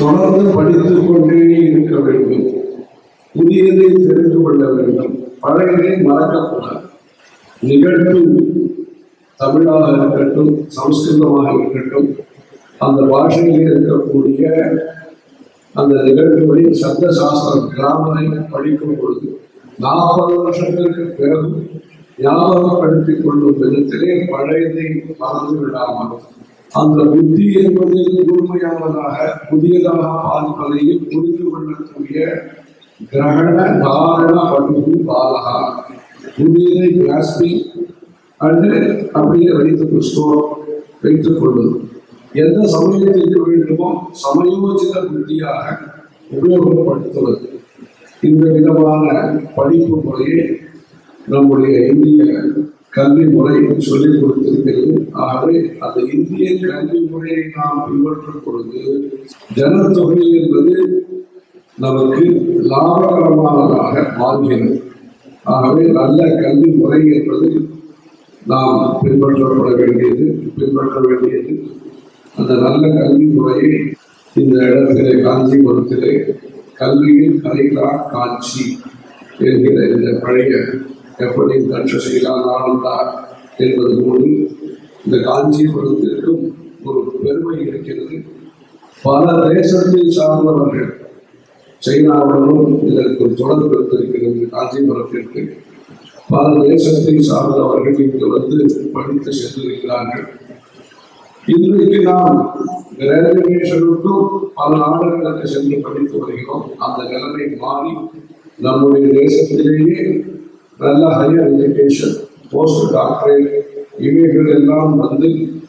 தொடர்ந்து படித்துக் கொண்டே இருக்க வேண்டும் புதியதை தெரிந்து கொள்ள வேண்டும் பழையதை மறக்கக்கூடாது நிகழ்வு தமிழாக இருக்கட்டும் சமஸ்கிருதமாக இருக்கட்டும் அந்த பாஷையில் இருக்கக்கூடிய அந்த நிகழ்வுகளின் சப்த சாஸ்திரம் கிராமரை படிக்கும் பொழுது நாற்பது வருஷத்திற்கு பிறகு ஞாபகப்படுத்திக் கொள்ளும் விதத்திலே பழையதை மறந்து விடாமல் அந்த புத்தி என்பது கூர்மையானதாக புதியதாக பார்ப்பதையும் புரிந்து கொள்ளக்கூடிய கிரகண தாரண படுகு பாலகா புதியதை கிராஸ்பி அண்டு அப்படியே வைத்துக் ஸ்டோர் வைத்துக் கொள்வது எந்த சமயத்திற்கு வேண்டுமோ சமயோசித புத்தியாக உபயோகப்படுத்துவது இந்த விதமான படிப்பு முறையை நம்முடைய இந்திய கல்வி முறை சொல்லிக் கொடுத்திருக்கிறது ஆகவே அந்த இந்திய கல்வி முறையை நாம் பின்பற்றும் பொழுது ஜனத்தொகை என்பது நமக்கு லாபகரமானதாக மாறுகிறது ஆகவே நல்ல கல்வி முறை என்பது நாம் பின்பற்றப்பட வேண்டியது பின்பற்ற வேண்டியது அந்த நல்ல கல்வி முறையை இந்த இடத்திலே காஞ்சிபுரத்திலே கல்வியில் கலைகளா காட்சி என்கிற இந்த பழைய எப்படி தட்சசீலா நாளந்தா என்பது போது இந்த காஞ்சிபுரத்திற்கும் ஒரு பெருமை இருக்கிறது பல தேசத்தை சார்ந்தவர்கள் சைனாவுடனும் இதற்கு ஒரு தொடர்பு இருந்திருக்கிறது காஞ்சிபுரத்திற்கு பல தேசத்தை சார்ந்தவர்கள் இங்கு வந்து படித்து சென்றிருக்கிறார்கள் இன்றைக்கு நாம் கிராஜுவேஷனுக்கும் பல நாடுகளுக்கு சென்று படித்து வருகிறோம் அந்த நிலைமை மாறி நம்முடைய தேசத்திலேயே நல்ல ஹையர் எஜுகேஷன் போஸ்ட் டாக்டரேட் இவைகள் எல்லாம் வந்து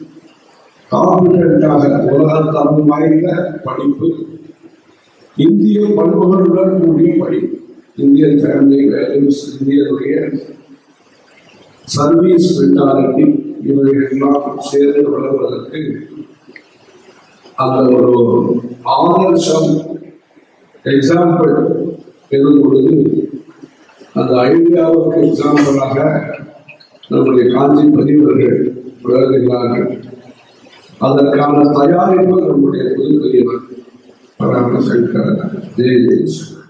காம்பிடண்டாக உலகத்தரம் வாய்ந்த படிப்பு இந்திய பண்புகளுடன் கூடிய படிப்பு இந்தியன் ஃபேமிலி வேல்யூஸ் இந்தியனுடைய சர்வீஸ் மென்டாலிட்டி இவைகளெல்லாம் சேர்ந்து வளர்வதற்கு அந்த ஒரு ஆதர்சம் எக்ஸாம்பிள் எனும் பொழுது அந்த ஐடியாவுக்கு எக்ஸாம்பிளாக நம்முடைய காஞ்சி பதிவர்கள் விளங்குகிறார்கள் அதற்கான தயாரிப்பு நம்முடைய புது பெரியவர் பராமரிசங்கர் ஜெய ஜெயசங்கர்